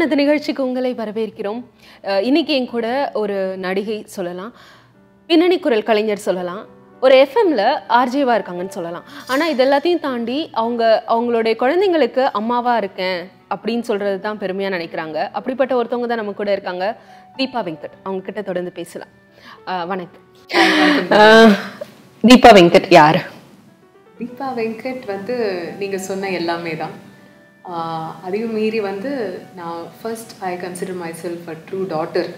மனது நிகழ்ச்சிக்கு உங்களை வரவேற்கிறோம் அஹ் இன்னைக்கு என் கூட ஒரு நடிகை சொல்லலாம் பின்னணி குரல் கலைஞர் சொல்லலாம் ஒரு எஃப்எம்ல ஆர்ஜேவா இருக்காங்கன்னு சொல்லலாம் ஆனால் இது எல்லாத்தையும் தாண்டி அவங்க அவங்களுடைய குழந்தைங்களுக்கு அம்மாவா இருக்கேன் அப்படின்னு சொல்றது தான் பெருமையாக நினைக்கிறாங்க அப்படிப்பட்ட ஒருத்தவங்க தான் நம்ம கூட இருக்காங்க தீபா வெங்கட் அவங்க கிட்ட தொடர்ந்து பேசலாம் அஹ் வணக்கம் அஹ் தீபா வெங்கட் யார் தீபா வெங்கட் வந்து நீங்கள் சொன்ன எல்லாமே தான் ஆஹ் அதையும் மீறி வந்து நான் first I consider myself a true daughter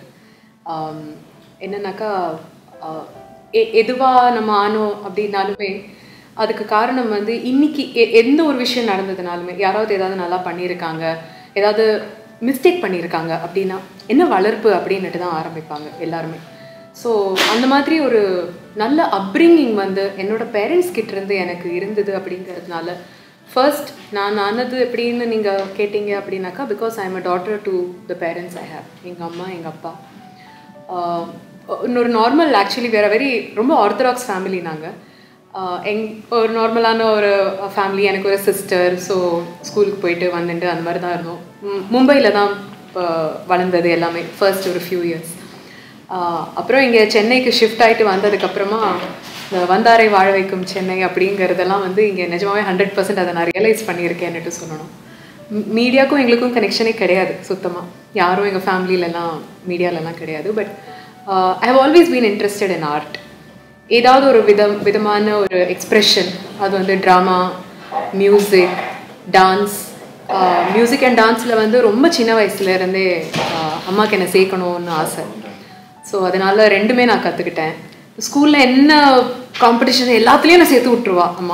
என்னன்னாக்கா ஆஹ் எ- எதுவா நம்ம ஆனோம் அப்படின்னாலுமே அதுக்கு காரணம் வந்து இன்னைக்கு எ- எந்த ஒரு விஷயம் நடந்ததுனாலுமே யாராவது ஏதாவது நல்லா பண்ணியிருக்காங்க ஏதாவது மிஸ்டேக் பண்ணியிருக்காங்க அப்படின்னா என்ன வளர்ப்பு அப்படின்னுட்டு தான் ஆரம்பிப்பாங்க எல்லாருமே ஸோ அந்த மாதிரி ஒரு நல்ல அப்ரிங்கிங் வந்து என்னோட பேரண்ட்ஸ் கிட்ட இருந்து எனக்கு இருந்தது அப்படிங்கிறதுனால ஃபர்ஸ்ட் நான் ஆனது எப்படின்னு நீங்கள் கேட்டீங்க அப்படின்னாக்கா because I am a daughter to the parents I have எங்கள் அம்மா எங்கள் அப்பா ஆஹ் இன்னொரு நார்மல் ஆக்சுவலி வேற வெரி ரொம்ப ஆர்த்தடாக்ஸ் ஃபேமிலி நாங்கள் எங் ஒரு நார்மலான ஒரு ஃபேமிலி எனக்கு ஒரு சிஸ்டர் ஸோ ஸ்கூலுக்கு போயிட்டு வந்துட்டு அந்த மாதிரி தான் இருந்தோம் மும்பையில் தான் ஆஹ் வளர்ந்தது எல்லாமே ஃபர்ஸ்ட் ஒரு ஃபியூ இயர்ஸ் அப்புறம் இங்கே சென்னைக்கு ஷிஃப்ட் ஆகிட்டு வந்ததுக்கப்புறமா இந்த வந்தாரை வாழ வைக்கும் சென்னை அப்படிங்கிறதெல்லாம் வந்து இங்கே நிஜமாவே ஹண்ட்ரட் பர்சன்ட் அதை நான் ரியலைஸ் பண்ணியிருக்கேன்னுட்டு சொல்லணும் மீடியாவுக்கும் எங்களுக்கும் கனெக்ஷனே கிடையாது சுத்தமாக யாரும் எங்கள் ஃபேமிலியிலலாம் மீடியாலலாம் கிடையாது but I have always been interested in art ஏதாவது ஒரு விதம் விதமான ஒரு எக்ஸ்ப்ரெஷன் அது வந்து drama music dance music and டான்ஸில் வந்து ரொம்ப சின்ன வயசுல இருந்தே ஆஹ் அம்மாக்கு என்னை சேர்க்கணும்னு ஆசை ஸோ அதனால ரெண்டுமே நான் கற்றுக்கிட்டேன் ஸ்கூலில் என்ன காம்படிஷன் எல்லாத்துலேயும் நான் சேர்த்து விட்ருவா அம்மா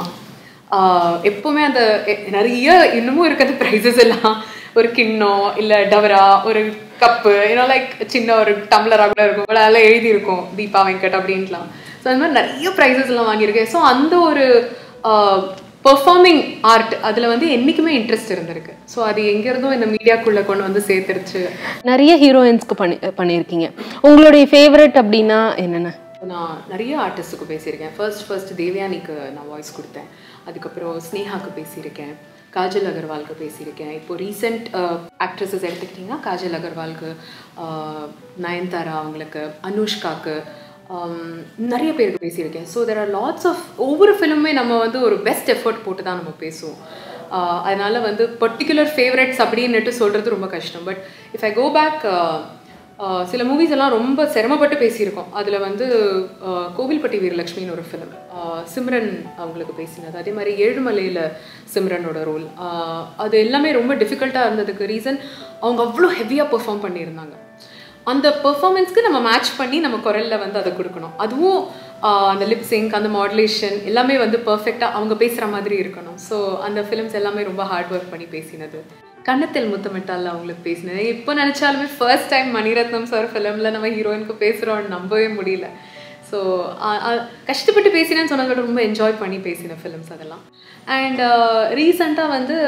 ஆஹ் எப்பவுமே அந்த எ- நிறைய இன்னமும் இருக்கிற ப்ரைஸஸ் எல்லாம் ஒரு கிண்ணம் இல்லை டவரா ஒரு கப்பு ஏன்னா லைக் சின்ன ஒரு டம்ளராக கூட இருக்கும் but அதெல்லாம் எழுதியிருக்கும் தீபா வெங்கட் அப்படின்ட்டுலாம் ஸோ அந்த மாதிரி நிறைய ப்ரைஸஸ் எல்லாம் வாங்கியிருக்கேன் ஸோ அந்த ஒரு பெர்ஃபார்மிங் ஆர்ட் அதில் வந்து என்றைக்குமே இன்ட்ரெஸ்ட் இருந்திருக்கு ஸோ அது எங்கேருந்தோ இந்த மீடியாக்குள்ளே கொண்டு வந்து சேர்த்துருச்சு நிறைய ஹீரோயின்ஸ்க்கு பண்ணி பண்ணியிருக்கீங்க உங்களுடைய ஃபேவரட் அப்படின்னா என்னென்ன நான் நிறைய ஆர்டிஸ்ட்டுக்கு பேசியிருக்கேன் ஃபர்ஸ்ட் ஃபர்ஸ்ட் தேவயானிக்கு நான் வாய்ஸ் கொடுத்தேன் அதுக்கப்புறம் ஸ்னேகாக்கு பேசியிருக்கேன் காஜல் அகர்வாலுக்கு பேசியிருக்கேன் இப்போ ரீசெண்ட் ஆக்ட்ரஸஸ் எடுத்துக்கிட்டிங்கன்னா காஜல் அகர்வாலுக்கு ஆஹ், நயன்தாரா அவங்களுக்கு அனுஷ்காக்கு ஆம், நிறைய பேருக்கு பேசியிருக்கேன் so there are lots of ஒவ்வொரு ஃபிலிமுமே நம்ம வந்து ஒரு பெஸ்ட் எஃபர்ட் போட்டு தான் நம்ம பேசுவோம் ஆஹ், அதனால வந்து பர்டிகுலர் ஃபேவரட்ஸ் அப்படின்னுட்டு சொல்கிறது ரொம்ப கஷ்டம் but if I go back ah சில மூவிஸ் எல்லாம் ரொம்ப சிரமப்பட்டு பேசியிருக்கோம் அதில் வந்து ஆஹ் கோவில்பட்டி வீரலட்சுமின்னு ஒரு ஃபிலிம் சிம்ரன் அவங்களுக்கு பேசினது அதே மாதிரி ஏழுமலையில் சிம்ரனோட ரோல் அது எல்லாமே ரொம்ப டிஃபிகல்ட்டாக இருந்ததுக்கு ரீசன் அவங்க அவ்வளோ ஹெவியாக பெர்ஃபார்ம் பண்ணியிருந்தாங்க அந்த பெர்ஃபார்மன்ஸ்க்கு நம்ம மேட்ச் பண்ணி நம்ம குரலில் வந்து அதை கொடுக்கணும் அதுவும் ஆஹ் அந்த லிப் சிங்க் அந்த மாடுலேஷன் எல்லாமே வந்து பர்ஃபெக்டாக அவங்க பேசுகிற மாதிரி இருக்கணும் ஸோ அந்த ஃபிலிம்ஸ் எல்லாமே ரொம்ப ஹார்ட் ஒர்க் பண்ணி பேசினது கண்ணத்தில் முத்தமிட்டால் அவங்களுக்கு பேசினது இப்போ நினச்சாலுமே ஃபர்ஸ்ட் டைம் மணிரத்னம் சார் ஃபிலிமில் நம்ம ஹீரோயினுக்கு பேசுகிறோம்னு நம்பவே முடியல ஸோ கஷ்டப்பட்டு பேசினேன்னு சொன்னதை விட ரொம்ப என்ஜாய் பண்ணி பேசின ஃபிலிம்ஸ் அதெல்லாம் அண்ட் ரீசெண்டாக வந்து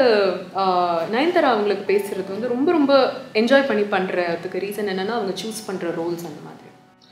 ஆஹ் நயன்தாரா அவங்களுக்கு பேசுகிறது வந்து ரொம்ப ரொம்ப என்ஜாய் பண்ணி பண்ணுறதுக்கு ரீசன் என்னென்னா அவங்க சூஸ் பண்ணுற ரோல்ஸ் அந்த மாதிரி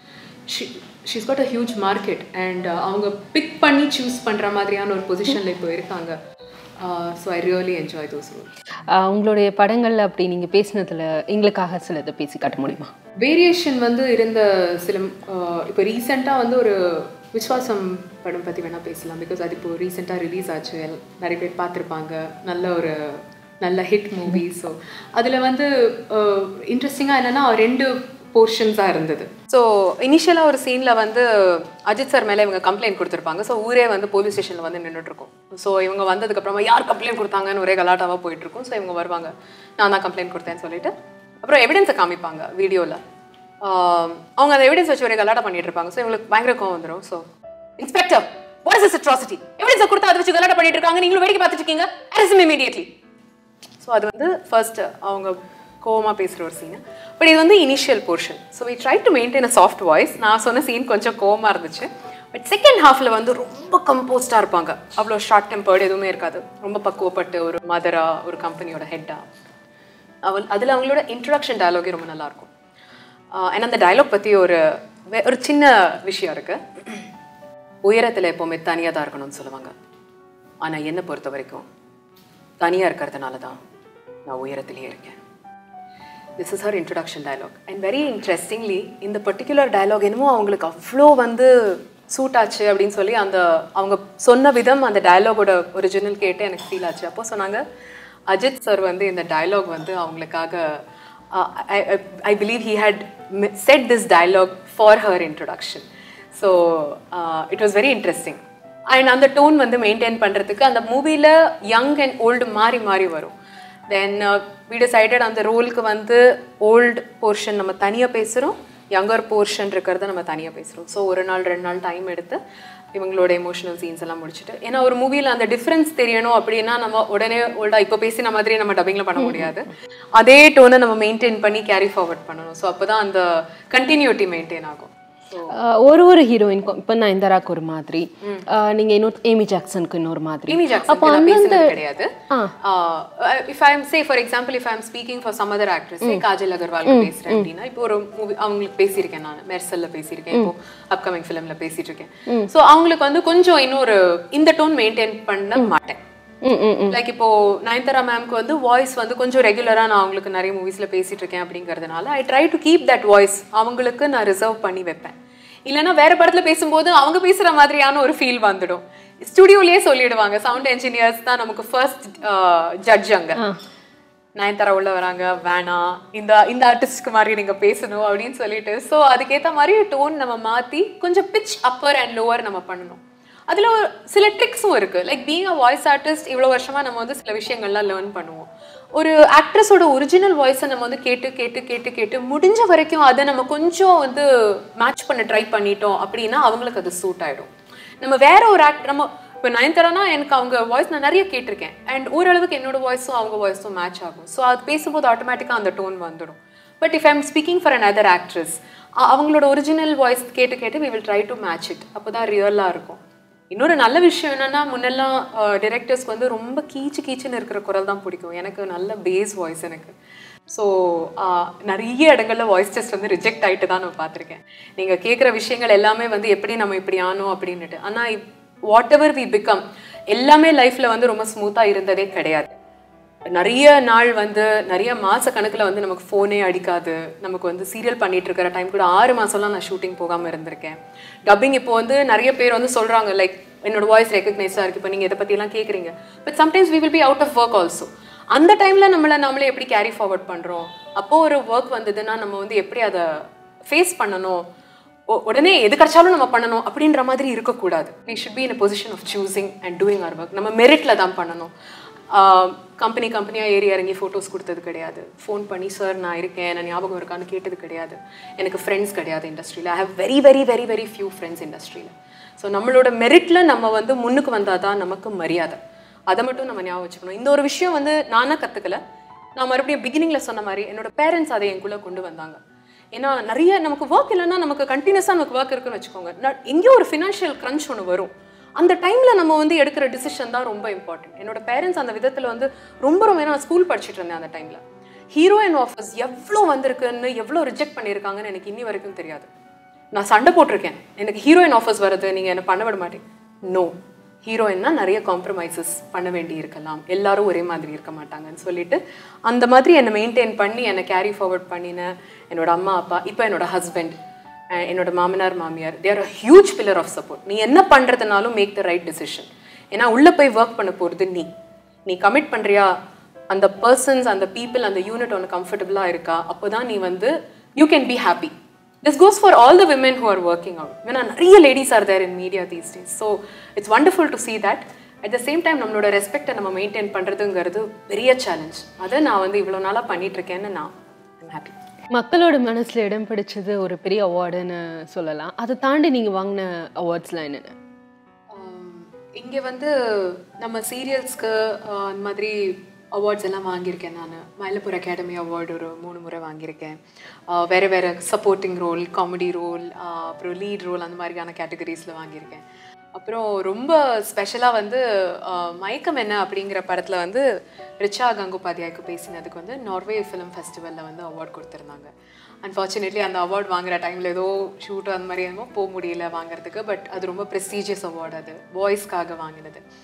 she's got a huge market and அவங்க பிக் பண்ணி சூஸ் பண்ணுற மாதிரியான ஒரு பொசிஷனில் இப்போ இருக்காங்க so I really enjoy those roles ah உங்களுடைய படங்கள்ல அப்படி நீங்க பேசினதுல எங்களுக்காக சிலதை பேசி காட்ட முடியுமா வேரியேஷன் வந்து இருந்த சில ஆஹ் இப்போ ரீசெண்டாக வந்து ஒரு விஸ்வாசம் படம் பற்றி வேணால் பேசலாம் பிகாஸ் அது இப்போ ரீசெண்டாக ரிலீஸ் ஆச்சு எல்- நிறைய பேர் பார்த்துருப்பாங்க நல்ல ஒரு நல்ல ஹிட் மூவி ஸோ அதில் வந்து இன்ட்ரெஸ்டிங்காக என்னென்னா ரெண்டு போர்ஷன்ஸாக இருந்தது ஸோ இனிஷியலாக ஒரு சீனில் வந்து அஜித் சார் மேலே இவங்க கம்ப்ளைண்ட் கொடுத்துருப்பாங்க ஸோ ஊரே வந்து போலீஸ் ஸ்டேஷனில் வந்து நின்றுட்டு இருக்கும் ஸோ இவங்க வந்ததுக்கப்புறமா யார் கம்ப்ளைண்ட் கொடுத்தாங்கன்னு ஒரே கலாட்டாவாக போயிட்டுருக்கும் ஸோ இவங்க வருவாங்க நான் தான் கம்ப்ளைண்ட் கொடுத்தேன்னு சொல்லிட்டு அப்புறம் எவிடன்ஸை காமிப்பாங்க வீடியோவில் அவங்க அந்த எவிடன்ஸ் வச்சு ஒரே கலாட்டா பண்ணிட்டு இருப்பாங்க ஸோ இவங்களுக்கு பயங்கர கோவம் வந்துடும் so inspector what is atrocity எவிடன்ஸை கொடுத்து அதை வச்சு கலாட்டா பண்ணிட்டு இருக்காங்க நீங்களும் வேடிக்கை பார்த்துட்டு இருக்கீங்க அரசு இமீடியட்லி ஸோ அது வந்து ஃபர்ஸ்ட் அவங்க கோவமாக பேசுகிற ஒரு சீன் பட் இது வந்து initial portion so we try to maintain a soft voice நான் சொன்ன சீன் கொஞ்சம் கோவமாக இருந்துச்சு பட் செகண்ட் ஹாஃபில் வந்து ரொம்ப கம்போஸ்டாக இருப்பாங்க அவ்வளோ ஷார்ட் டெம்பர்டு எதுவுமே இருக்காது ரொம்ப பக்குவப்பட்டு ஒரு மதரா ஒரு கம்பெனியோட ஹெட்டா அவள் அதில் அவங்களோட இன்ட்ரடக்ஷன் டயலாகே ரொம்ப நல்லாயிருக்கும் ஏன்னா அந்த டயலாக் பற்றி ஒரு வே- ஒரு சின்ன விஷயம் இருக்குது உயரத்தில் எப்போவுமே தனியாக தான் இருக்கணும்னு சொல்லுவாங்க ஆனால் என்னை பொறுத்த வரைக்கும் தனியாக இருக்கிறதுனால தான் நான் உயரத்திலேயே இருக்கேன் this is her introduction dialogue and very interestingly இந்த பர்டிகுலர் டயலாக் என்னமோ அவங்களுக்கு அவ்வளோ வந்து சூட் ஆச்சு அப்படின்னு சொல்லி அந்த அவங்க சொன்ன விதம் அந்த டயலாகோட ஒரிஜினல் கேட்டு எனக்கு ஃபீல் ஆச்சு அப்போ சொன்னாங்க அஜித் சார் வந்து இந்த டயலாக் வந்து அவங்களுக்காக I believe he had set this dialogue for her introduction so it was very interesting and அந்த டோன் வந்து மெயின்டைன் பண்ணுறதுக்கு அந்த மூவியில் யங் அண்ட் ஓல்டு மாறி மாறி வரும் தென் வி டிசைடட் அந்த ரோலுக்கு வந்து ஓல்டு போர்ஷன் நம்ம தனியாக பேசுகிறோம் யங்கர் போர்ஷன் இருக்கிறத நம்ம தனியாக பேசுகிறோம் ஸோ ஒரு நாள் ரெண்டு நாள் டைம் எடுத்து இவங்களோட எமோஷனல் சீன்ஸ் எல்லாம் முடிச்சுட்டு ஏன்னா ஒரு மூவியில் அந்த டிஃப்ரென்ஸ் தெரியணும் அப்படின்னா நம்ம உடனே ஓல்டா இப்போ பேசின மாதிரி நம்ம டப்பிங்கில் பண்ண முடியாது அதே டோனை நம்ம மெயின்டைன் பண்ணி கேரி ஃபார்வர்ட் பண்ணணும் ஸோ அப்போ தான் அந்த கண்டினியூட்டி மெயின்டைன் ஆகும் ஸோ ஆஹ் ஒரு ஒரு ஹீரோயினுக்கும் இப்போ நயன்தாராக்கு ஒரு மாதிரி ஆஹ் நீங்க இன்னொரு ஏமி ஜாக்சனுக்கு இன்னொரு மாதிரி ஏமி ஜாக்சன் நான் பேசுனது கிடையாது if I am say for example if I am speaking for some other actress Kajal Agarwal பேசுறேன் அப்படின்னா இப்போ ஒரு மூவி அவங்களுக்கு பேசியிருக்கேன் நான் மெர்சல்ல பேசியிருக்கேன் இப்போ அப்கமிங் ஃபிலிம்ல பேசிட்டு இருக்கேன் ஸோ அவங்களுக்கு வந்து கொஞ்சம் இன்னொரு இந்த டோன் மெயின்டைன் பண்ண மாட்டேன் ம் ம் லைக் இப்போ நயன்தாரா மேம்க்கு வந்து வாய்ஸ் வந்து கொஞ்சம் ரெகுலரா நான் அவங்களுக்கு நிறைய மூவிஸ்ல பேசிட்டு இருக்கேன் அப்படிங்கறதுனால I try to keep that voice அவங்களுக்கு நான் ரிசர்வ் பண்ணி வைப்பேன் இல்லைன்னா வேற படத்துல பேசும்போது அவங்க பேசுற மாதிரியான ஒரு ஃபீல் வந்துடும் ஸ்டுடியோலயே சொல்லிடுவாங்க சவுண்ட் என்ஜினியர்ஸ் தான் நமக்கு ஃபர்ஸ்ட் ஜட்ஜ் அங்க நயன்தாரா உள்ள வராங்க வேணாம் இந்த இந்த ஆர்டிஸ்ட்க்கு மாதிரி நீங்க பேசணும் அப்படின்னு சொல்லிட்டு ஸோ அதுக்கேற்ற மாதிரி டோன் நம்ம மாத்தி கொஞ்சம் பிச் அப்பர் அண்ட் லோவர் நம்ம பண்ணணும் அதுல ஒரு சில ட்ரிக்ஸும் இருக்கு like being a voice artist இவ்வளவு வருஷமா நம்ம வந்து சில விஷயங்கள்லாம் லேர்ன் பண்ணுவோம் ஒரு ஆக்ட்ரஸோட ஒரிஜினல் வாய்ஸை நம்ம வந்து கேட்டு கேட்டு கேட்டு கேட்டு முடிஞ்ச வரைக்கும் அதை நம்ம கொஞ்சம் வந்து மேட்ச் பண்ண ட்ரை பண்ணிட்டோம் அப்படின்னா அவங்களுக்கு அது சூட் ஆயிடும் நம்ம வேற ஒரு ஆக்ட் நம்ம இப்போ நயன்தாரானா எனக்கு அவங்க வாய்ஸ் நான் நிறைய கேட்டிருக்கேன் அண்ட் ஓரளவுக்கு என்னோட வாய்ஸும் அவங்க வாய்ஸும் மேட்ச் ஆகும் ஸோ அது பேசும்போது ஆட்டோமேட்டிக்காக அந்த டோன் வந்துடும் but if I'm speaking for another actress அவங்களோட ஒரிஜினல் வாய்ஸ் கேட்டு கேட்டு we will try to match it அப்போ தான் ரியலாக இருக்கும் இன்னொரு நல்ல விஷயம் என்னன்னா முன்னெல்லாம் டிரெக்டர்ஸ்க்கு வந்து ரொம்ப கீச்சு கீச்சுன்னு இருக்கிற குரல் தான் பிடிக்கும் எனக்கு நல்ல பேஸ் வாய்ஸ் எனக்கு ஸோ நிறைய இடங்கள்ல வாய்ஸ் டெஸ்ட் வந்து ரிஜெக்ட் ஆகிட்டு தான் நான் பார்த்துருக்கேன் நீங்கள் கேட்குற விஷயங்கள் எல்லாமே வந்து எப்படி நம்ம இப்படி ஆனோம் அப்படின்னுட்டு ஆனால் வாட் எவர் வி பிகம் எல்லாமே லைஃப்பில் வந்து ரொம்ப ஸ்மூத்தாக இருந்ததே கிடையாது நிறைய நாள் வந்து நிறைய மாச கணக்குல வந்து நமக்கு ஃபோனே அடிக்காது நமக்கு வந்து சீரியல் பண்ணிட்டு இருக்கிற டைம் கூட ஆறு மாசம்லாம் நான் ஷூட்டிங் போகாம இருந்திருக்கேன் டப்பிங் இப்போ வந்து நிறைய பேர் வந்து சொல்றாங்க லைக் என்னோட வாய்ஸ் ரெக்கக்னைஸாக இருக்கு இப்போ நீங்க இதை பத்திலாம் கேக்குறீங்க but sometimes we will be out of work also அந்த டைம்ல நம்மளை நம்மளே எப்படி கேரி ஃபார்வர்ட் பண்றோம் அப்போ ஒரு ஒர்க் வந்ததுன்னா நம்ம வந்து எப்படி அதை ஃபேஸ் பண்ணணும் ஒ- உடனே எது கிடைச்சாலும் நம்ம பண்ணணும் அப்படின்ற மாதிரி இருக்கக்கூடாது we should be in position of choosing and doing our work நம்ம மெரிட்ல தான் பண்ணணும் கம்பெனி கம்பெனியாக ஏறி இறங்கி ஃபோட்டோஸ் கொடுத்தது கிடையாது ஃபோன் பண்ணி சார் நான் இருக்கேன் நான் ஞாபகம் இருக்கான்னு கேட்டது கிடையாது எனக்கு ஃப்ரெண்ட்ஸ் கிடையாது இண்டஸ்ட்ரியில் I have very very very very few friends இண்டஸ்ட்ரியில் ஸோ நம்மளோட மெரிட்ல நம்ம வந்து முன்னுக்கு வந்தால் தான் நமக்கு மரியாதை அதை மட்டும் நம்ம ஞாபகம் வச்சுக்கணும் இந்த ஒரு விஷயம் வந்து நானாக கற்றுக்கல நான் மறுபடியும் பிகினிங்ல சொன்ன மாதிரி என்னோட பேரண்ட்ஸ் அதை என்குள்ளே கொண்டு வந்தாங்க ஏன்னா நிறைய நமக்கு ஒர்க் இல்லைன்னா நமக்கு கண்டினியூஸாக நமக்கு ஒர்க் இருக்குன்னு வச்சுக்கோங்க நான் எங்கேயோ ஒரு ஃபினான்ஷியல் க்ரன்ச் ஒன்று வரும் அந்த டைம்ல நம்ம வந்து எடுக்கிற டிசிஷன் தான் ரொம்ப இம்பார்ட்டன்ட் என்னோட பேரண்ட்ஸ் அந்த விதத்துல வந்து ரொம்ப ரொம்ப நான் ஸ்கூல் படிச்சுட்டு இருந்தேன் அந்த டைம்ல ஹீரோயின் ஆஃபர்ஸ் எவ்வளோ வந்திருக்குன்னு எவ்வளோ ரிஜெக்ட் பண்ணியிருக்காங்கன்னு எனக்கு இன்னி வரைக்கும் தெரியாது நான் சண்டை போட்டிருக்கேன் எனக்கு ஹீரோயின் ஆஃபர்ஸ் வருது நீங்க என்ன பண்ண விட மாட்டேன் நோ ஹீரோயின்னா நிறைய காம்ப்ரமைசஸ் பண்ண வேண்டி இருக்கலாம் எல்லாரும் ஒரே மாதிரி இருக்க மாட்டாங்கன்னு சொல்லிட்டு அந்த மாதிரி என்னை மெயின்டைன் பண்ணி என்னை கேரி ஃபார்வர்ட் பண்ணின என்னோட அம்மா அப்பா இப்போ என்னோட ஹஸ்பண்ட் என்னோட மாமனார் மாமியார் they're a huge pillar of support நீ என்ன பண்றதுனாலும் மேக் த ரைட் டிசிஷன் ஏன்னா உள்ள போய் ஒர்க் பண்ண போறது நீ நீ கமிட் பண்றியா அந்த பர்சன்ஸ் அந்த பீப்புள் அந்த யூனிட் ஒன்று கம்ஃபர்டபுளாக இருக்கா அப்போதான் நீ வந்து you can be happy this goes for all the women who are working out ஏன்னா நிறைய ladies are there in media these days so it's wonderful to see that at the same time நம்மளோட ரெஸ்பெக்டை நம்ம maintain பண்ணுறதுங்கிறது பெரிய challenge அதை நான் வந்து இவ்வளோ நாளாக பண்ணிட்டு இருக்கேன்னு நான் ஐம் ஹாப்பி மக்களோட மனசுல இடம் பிடிச்சது ஒரு பெரிய அவார்டுன்னு சொல்லலாம் அதை தாண்டி நீங்க வாங்கின அவார்ட்ஸ்லாம் என்னென்ன இங்கே வந்து நம்ம சீரியல்ஸ்க்கு அந்த மாதிரி அவார்ட்ஸ் எல்லாம் வாங்கியிருக்கேன் நான் மயிலப்பூர் அகாடமி அவார்டு ஒரு மூணு முறை வாங்கியிருக்கேன் ஆஹ் வேற வேற சப்போர்ட்டிங் ரோல் காமெடி ரோல் அப்புறம் லீட் ரோல் அந்த மாதிரியான கேட்டகரிஸில் வாங்கியிருக்கேன் அப்புறம் ரொம்ப ஸ்பெஷலாக வந்து ஆஹ் மயக்கம் என்ன அப்படிங்கிற படத்தில் வந்து ரிச்சா கங்கோபாத்யாய்க்கு பேசினதுக்கு வந்து நார்வே ஃபிலிம் ஃபெஸ்டிவலில் வந்து அவார்ட் கொடுத்துருந்தாங்க அன்ஃபார்ச்சுனேட்லி அந்த அவார்ட் வாங்குற டைமில் ஏதோ ஷூட் அந்த மாதிரி என்னமோ போக முடியல வாங்குறதுக்கு பட் அது ரொம்ப ப்ரெஸ்டீஜியஸ் அவார்டு அது வாய்ஸ்க்காக வாங்கினது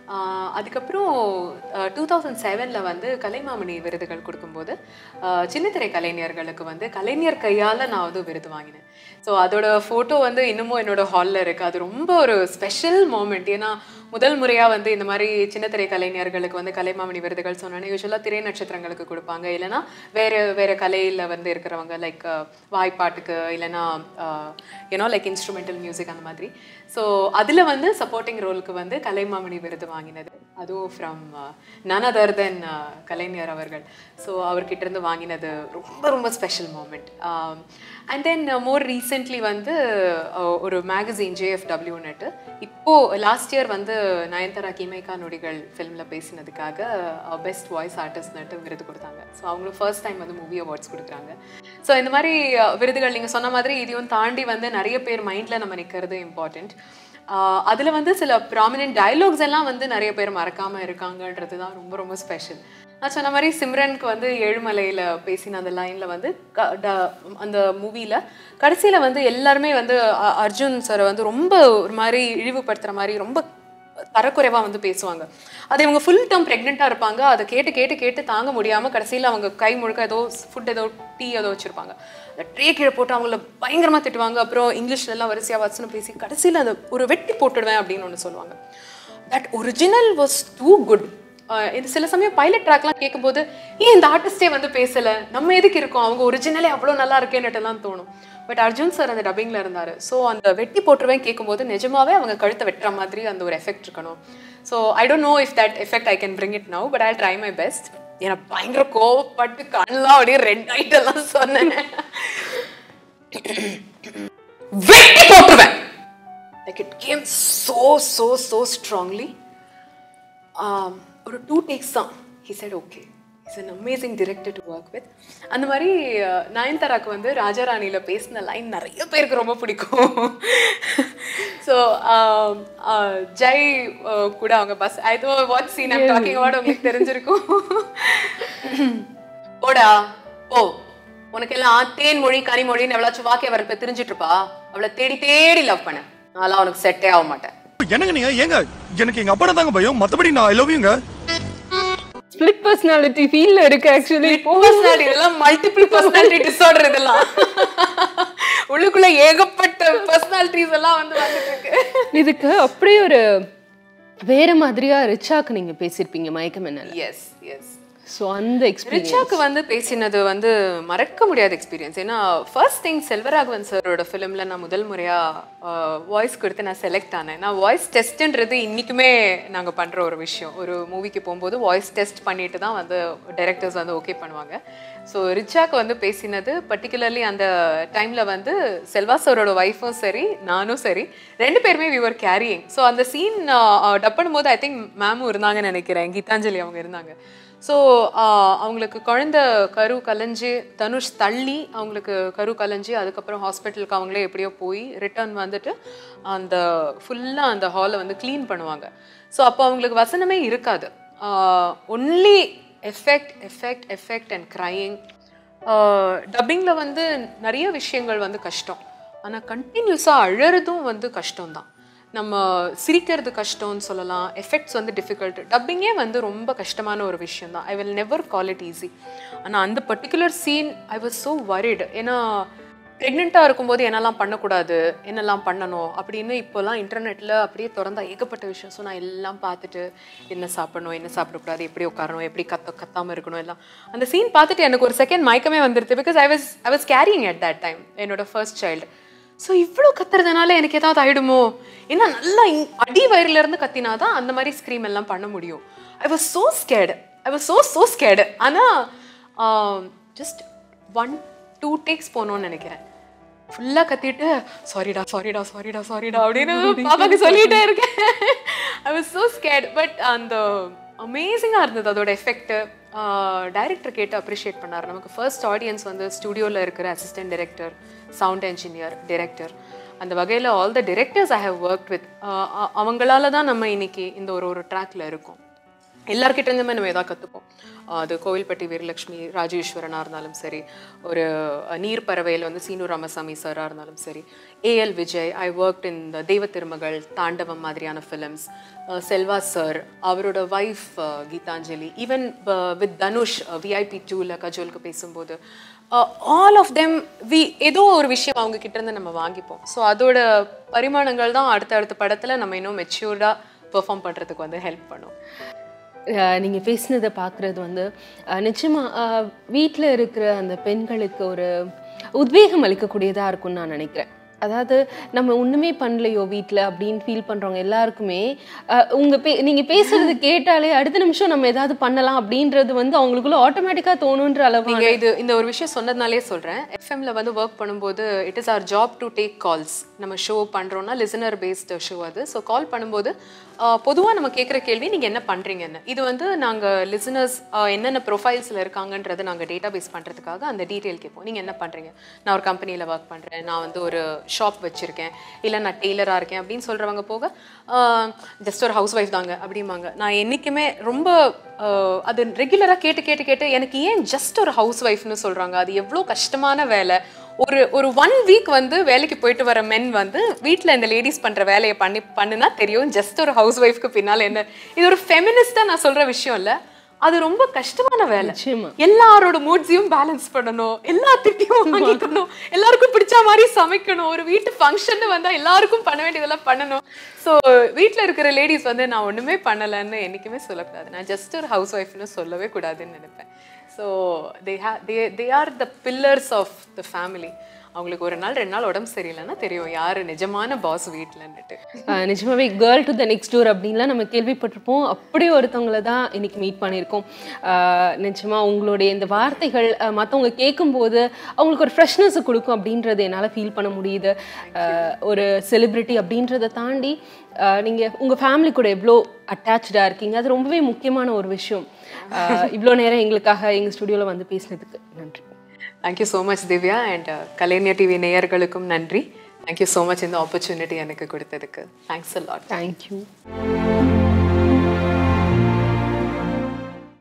ஆஹ் அதுக்கப்புறம் டூ தௌசண்ட் செவனில் வந்து கலைமாமணி விருதுகள் கொடுக்கும்போது ஆஹ் சின்னத்திரை கலைஞர்களுக்கு வந்து கலைஞர் கையால் நான் வந்து விருது வாங்கினேன் ஸோ அதோட ஃபோட்டோ வந்து இன்னமும் என்னோட ஹாலில் இருக்குது அது ரொம்ப ஒரு ஸ்பெஷல் மூமெண்ட் ஏன்னா முதல் முறையாக வந்து இந்த மாதிரி சின்னத்திரை கலைஞர்களுக்கு வந்து கலைமாமணி விருதுகள் சொன்னோன்னே யூஸ்வலாக திரை நட்சத்திரங்களுக்கு கொடுப்பாங்க இல்லைன்னா வேறு வேறு கலையில் வந்து இருக்கிறவங்க லைக் வாய்ப்பாட்டுக்கு இல்லைன்னா யூனோ லைக் இன்ஸ்ட்ருமெண்டல் மியூசிக் அந்த மாதிரி ஸோ அதில் வந்து சப்போர்ட்டிங் ரோலுக்கு வந்து கலைமாமணி விருது வாங்கினது அதுவும் ஃப்ரம் நன் அதர் தென் கலைஞர் அவர்கள் ஸோ அவர்கிட்ட இருந்து வாங்கினது ரொம்ப ரொம்ப special moment and then more recently வந்து uh, ஒரு மேகசின் ஜேஎஃப்டபிள்யூன்னுட்டு இப்போது லாஸ்ட் இயர் வந்து நயன்தாரா கிமைக்கா நொடிகள் ஃபிலிமில் பேசினதுக்காக பெஸ்ட் வாய்ஸ் ஆர்டிஸ்ட்னுட்டு விருது கொடுத்தாங்க ஸோ அவங்களுக்கு ஃபர்ஸ்ட் டைம் வந்து மூவி அவார்ட்ஸ் கொடுக்குறாங்க ஸோ இந்த மாதிரி uh, விருதுகள் நீங்கள் சொன்ன மாதிரி இதையும் தாண்டி வந்து நிறைய பேர் மைண்டில் நம்ம நிற்கிறது இம்பார்ட்டண்ட் அதில் வந்து சில ப்ராமினென்ட் டயலாக்ஸ் எல்லாம் வந்து நிறைய பேர் மறக்காமல் இருக்காங்கன்றது தான் ரொம்ப ரொம்ப ஸ்பெஷல் நான் சொன்ன மாதிரி சிம்ரனுக்கு வந்து ஏழுமலையில் பேசின அந்த லைனில் வந்து க- ட- அந்த மூவியில் கடைசியில் வந்து எல்லாருமே வந்து அ- அர்ஜுன் சாரை வந்து ரொம்ப ஒரு மாதிரி இழிவுபடுத்துகிற மாதிரி ரொம்ப தரக்குறைவா வந்து பேசுவாங்க அது இவங்க ஃபுல் டேர்ம் ப்ரெக்னெண்ட்டாக இருப்பாங்க அதை கேட்டு கேட்டு கேட்டு தாங்க முடியாமல் கடைசியில் அவங்க கை முழுக்க ஏதோ ஃபுட் ஏதோ டீ ஏதோ வச்சுருப்பாங்க அந்த ட்ரே கீழே போட்டு அவங்கள பயங்கரமாக திட்டுவாங்க அப்புறம் இங்கிலீஷ்ல எல்லாம் வரிசையாக வசனம் பேசி கடைசியில் அதை ஒரு வெட்டி போட்டுடுவேன் அப்படின்னு ஒன்று சொல்லுவாங்க that original was too good இது சில சமயம் பைலட் ட்ராக்லாம் கேட்கும்போது ஏன் இந்த ஆர்டிஸ்டே வந்து பேசலை நம்ம எதுக்கு இருக்கோம் அவங்க ஒரிஜினலே அவ்வளோ நல்லா இருக்கேன்னுட்டுலாம் தோணும் பட் அர்ஜுன் சார் அந்த டப்பிங்கில் இருந்தார் ஸோ அந்த வெட்டி போட்டுருவேன் கேட்கும்போது நிஜமாவே அவங்க கழுத்தை வெட்டுற மாதிரி அந்த ஒரு எஃபெக்ட் இருக்கணும் so I don't know if that effect I can bring it now but I try my best ஏன்னா பயங்கர கோவப்பட்டு கண்ணெல்லாம் அப்படியே ரெட் ஆயிட்டெல்லாம் சொன்னேன் வெட்டி போட்டுருவேன் like it came so so so strongly ஒரு டூ டேக்ஸ் தான் he said okay is an amazing director to work with அந்த மாதிரி அஹ், நயன்தாராக்கு வந்து ராஜாராணியில் பேசின லைன் நிறைய பேருக்கு ரொம்ப பிடிக்கும் ஸோ ஜெய் அஹ், கூட அவங்க bus I what scene I'm talking about உங்களுக்கு தெரிஞ்சிருக்கும் போடா போ உனக்கெல்லாம் தேன் மொழி கனிமொழின்னு எவ்வளாச்சும் வாக்கிய வரப்ப தெரிஞ்சிட்டு இருப்பா அவளை தேடி தேடி லவ் பண்ண நான்லாம் உனக்கு செட்டே ஆக மாட்டேன் என்னங்க நீங்க ஏங்க எனக்கு எங்க அப்பா தாங்க பயம் மத்தபடி நான் ஐ லவ் யூங்க ஸ்பிளிட் பர்சனாலிட்டி ஃபீல்ல இருக்கு ஆக்சுவலி பர்சனாலிட்டி இதெல்லாம் மல்டிபிள் பர்சனாலிட்டி டிசார்டர் இதெல்லாம் உள்ளுக்குள்ள ஏகப்பட்ட பர்சனாலிட்டிஸ் எல்லாம் வந்து வந்துட்டு இருக்கு இதுக்கு அப்படியே ஒரு வேற மாதிரியா ரிச்சாக்கு நீங்க பேசியிருப்பீங்க மயக்கம் என்னல எஸ் எஸ் ஸோ அந்த எக்ஸ்பீரியன்ஸ் ரிச்சாக்கு வந்து பேசினது வந்து மறக்க முடியாத எக்ஸ்பீரியன்ஸ் ஏன்னா ஃபர்ஸ்ட் திங் செல்வராகவன் சாரோட ஃபிலிமில் நான் முதல் முறையாக வாய்ஸ் கொடுத்து நான் செலக்ட் ஆனேன் நான் வாய்ஸ் டெஸ்ட்டுன்றது இன்றைக்குமே நாங்கள் பண்ணுற ஒரு விஷயம் ஒரு மூவிக்கு போகும்போது வாய்ஸ் டெஸ்ட் பண்ணிட்டு தான் வந்து டைரக்டர்ஸ் வந்து ஓகே பண்ணுவாங்க ஸோ ரிச்சாக்கு வந்து பேசினது பர்டிகுலர்லி அந்த டைமில் வந்து செல்வா சாரோட ஒய்ஃபும் சரி நானும் சரி ரெண்டு பேருமே விவர் கேரியிங் ஸோ அந்த சீன் டப் பண்ணும்போது ஐ திங்க் மேமும் இருந்தாங்கன்னு நினைக்கிறேன் கீதாஞ்சலி அவங்க இருந்தாங்க ஸோ அவங்களுக்கு குழந்த கரு கலைஞ்சு தனுஷ் தள்ளி அவங்களுக்கு கரு கலைஞ்சு அதுக்கப்புறம் ஹாஸ்பிட்டலுக்கு அவங்களே எப்படியோ போய் ரிட்டர்ன் வந்துட்டு அந்த ஃபுல்லாக அந்த ஹாலை வந்து க்ளீன் பண்ணுவாங்க ஸோ அப்போ அவங்களுக்கு வசனமே இருக்காது only effect effect effect and crying டப்பிங்கில் வந்து நிறைய விஷயங்கள் வந்து கஷ்டம் ஆனால் கண்டினியூஸாக அழறதும் வந்து கஷ்டம்தான் நம்ம சிரிக்கிறது கஷ்டம்னு சொல்லலாம் எஃபெக்ட்ஸ் வந்து டிஃபிகல்ட் டப்பிங்கே வந்து ரொம்ப கஷ்டமான ஒரு விஷயம் தான் I will never call it easy ஆனால் அந்த particular scene I was so worried ஏன்னா ப்ரெக்னெண்ட்டாக இருக்கும்போது என்னெல்லாம் பண்ணக்கூடாது என்னெல்லாம் பண்ணணும் அப்படின்னு இப்போல்லாம் இன்டர்நெட்டில் அப்படியே திறந்தா ஏகப்பட்ட விஷயம் ஸோ நான் எல்லாம் பார்த்துட்டு என்ன சாப்பிடணும் என்ன சாப்பிடக்கூடாது எப்படி உட்காரணும் எப்படி கத்த கத்தாமல் இருக்கணும் எல்லாம் அந்த சீன் பார்த்துட்டு எனக்கு ஒரு செகண்ட் மயக்கமே வந்துருது because I was I was carrying at that time என்னோட ஃபர்ஸ்ட் சைல்டு ஸோ இவ்வளோ கத்துறதுனால எனக்கு ஏதாவது ஆயிடுமோ ஏன்னா நல்லா இங்- அடி வயிறுல இருந்து கத்தினாதான் அந்த மாதிரி ஸ்க்ரீம் எல்லாம் பண்ண முடியும் I was so scared I was so so scared ஆனால் ஜஸ்ட் ஒன் டூ டேக்ஸ் போகணும்னு நினைக்கிறேன் ஃபுல்லாக கத்திட்டு சாரிடா சாரிடா சாரிடா சாரிடா அப்படின்னு பாப்பாக்கு சொல்லிட்டே இருக்கேன் I was so scared but அந்த அமேசிங்காக இருந்தது அதோட எஃபெக்ட்டு டைரக்டர் கேட்டு அப்ரிஷியேட் பண்ணார் நமக்கு ஃபர்ஸ்ட் ஆடியன்ஸ் வந்து ஸ்டுடியோவில் இருக்கிற assistant director sound engineer director அந்த வகையில் all the directors I have work with அவங்களால தான் நம்ம இன்னைக்கு இந்த ஒரு ஒரு ட்ராக்ல இருக்கோம் எல்லார்கிட்ட இருந்துமே நம்ம எதாவது கற்றுப்போம் அது கோவில்பட்டி வீரலட்சுமி ராஜேஸ்வரனாக இருந்தாலும் சரி ஒரு அஹ், நீர் பறவையில் வந்து சீனு ராமசாமி சாராக இருந்தாலும் சரி AL Vijay I work in the Deiva Thirumagal Thandavam மாதிரியான ஃபிலிம்ஸ் செல்வா சார் அவரோட wife Geethanjali even with Dhanush VIP டூவில் கஜோலுக்கு பேசும்போது ஆல் ஆஃப் தெம் வி ஏதோ ஒரு விஷயம் அவங்க கிட்ட இருந்து நம்ம வாங்கிப்போம் ஸோ அதோட பரிமாணங்கள் தான் அடுத்த அடுத்த படத்தில் நம்ம இன்னும் மெச்சூர்டாக பெர்ஃபார்ம் பண்ணுறதுக்கு வந்து ஹெல்ப் பண்ணும் அஹ் நீங்க பேசுனதை பார்க்குறது வந்து அஹ் நிச்சயமா வீட்டில் இருக்கிற அந்த பெண்களுக்கு ஒரு உத்வேகம் அளிக்கக்கூடியதா இருக்கும்னு நான் நினைக்கிறேன் அதாவது நம்ம ஒண்ணுமே பண்ணலையோ வீட்டில் அப்படின்னு ஃபீல் பண்றவங்க எல்லாருக்குமே அஹ் உங்க பே நீங்க பேசுறது கேட்டாலே அடுத்த நிமிஷம் நம்ம ஏதாவது பண்ணலாம் அப்படின்றது வந்து அவங்களுக்குள்ள ஆட்டோமேட்டிக்கா தோணுன்ற அளவு நீங்க இது இந்த ஒரு விஷயம் சொன்னதுனாலே சொல்றேன் எஃப்எம்ல வந்து ஒர்க் பண்ணும்போது it is our job to take calls நம்ம ஷோ பண்றோம்னா லிசனர் பேஸ்டு ஷோ அது ஸோ கால் பண்ணும்போது பொதுவா நம்ம கேட்குற கேள்வி நீங்க என்ன பண்றீங்கன்னு இது வந்து நாங்க லிசனர்ஸ் என்னென்ன ப்ரொஃபைல்ஸ்ல இருக்காங்கன்றதை நாங்க டேட்டா பேஸ் பண்றதுக்காக அந்த டீட்டெயில் கேட்போம் நீங்க என்ன பண்றீங்க நான் ஒரு கம்பெனியில் ஒர்க் பண்றேன் நான் வந்து ஒரு ஷாப் வச்சிருக்கேன் இல்லை நான் டெய்லராக இருக்கேன் அப்படின்னு சொல்றவங்க போக ஜஸ்ட் ஒரு ஹவுஸ் ஒய்ஃப் தாங்க அப்படிம்பாங்க நான் என்றைக்குமே ரொம்ப ஆஹ், அது ரெகுலராக கேட்டு கேட்டு கேட்டு எனக்கு ஏன் ஜஸ்ட் ஒரு ஹவுஸ் ஒய்ஃப்னு சொல்கிறாங்க அது எவ்வளோ கஷ்டமான வேலை ஒரு ஒரு ஒன் வீக் வந்து வேலைக்கு போயிட்டு வர மென் வந்து வீட்டில் இந்த லேடிஸ் பண்ணுற வேலையை பண்ணி பண்ணுனா தெரியும் ஜஸ்ட் ஒரு ஹவுஸ் ஒய்ஃப்க்கு பின்னால் என்ன இது ஒரு ஃபெமினிஸ்டாக நான் சொல்கிற விஷயம் இல்லை அது ரொம்ப கஷ்டமான வேலை நிச்சயமா. எல்லாரோட மூட்ஸையும் பேலன்ஸ் பண்ணணும் எல்லாத்திட்டையும் வாங்கிக்கணும் எல்லாருக்கும் பிடிச்ச மாதிரி சமைக்கணும் ஒரு வீட்டு ஃபங்க்ஷன் வந்தா எல்லாருக்கும் பண்ண வேண்டியதெல்லாம் பண்ணணும் ஸோ வீட்டில் இருக்கிற லேடிஸ் வந்து நான் ஒண்ணுமே பண்ணலைன்னு என்னைக்குமே சொல்லக்கூடாது நான் ஜஸ்ட் ஒரு ஹவுஸ் ஒய்ஃப்னு சொல்லவே கூடாதுன்னு நினைப்பேன் so they hey they they are the pillars of the family அவங்களுக்கு ஒரு நாள் ரெண்டு நாள் உடம்பு சரியில்லைன்னா தெரியும் யாரு நிஜமான பாஸ் வீட்டிலன்னுட்டு ஆஹ் நிஜமாவே girl to the next door அப்படின்லாம் நம்ம கேள்விப்பட்டிருப்போம் அப்படி ஒருத்தவங்கள தான் இன்னைக்கு மீட் பண்ணியிருக்கோம் ஆஹ் நிஜமா உங்களுடைய இந்த வார்த்தைகள் மற்றவங்க கேட்கும்போது அவங்களுக்கு ஒரு ஃப்ரெஷ்னஸ் கொடுக்கும் அப்படின்றது என்னால் ஃபீல் பண்ண முடியுது ஆஹ் ஒரு செலிப்ரிட்டி அப்படின்றத தாண்டி ஆஹ் நீங்க உங்க ஃபேமிலி கூட எவ்வளோ அட்டாச்சாக இருக்கீங்க அது ரொம்பவே முக்கியமான ஒரு விஷயம் ஆஹ் இவ்வளோ நேரம் எங்களுக்காக எங்கள் ஸ்டுடியோவில் வந்து பேசினதுக்கு நன்றி thank you so much Divya and Kalaignar TV நேயர்களுக்கும் நன்றி தேங்க்யூ ஸோ மச் இந்த ஆப்பர்ச்சுனிட்டி எனக்கு கொடுத்ததுக்கு தேங்க்ஸ் அ லாட் தேங்க்யூ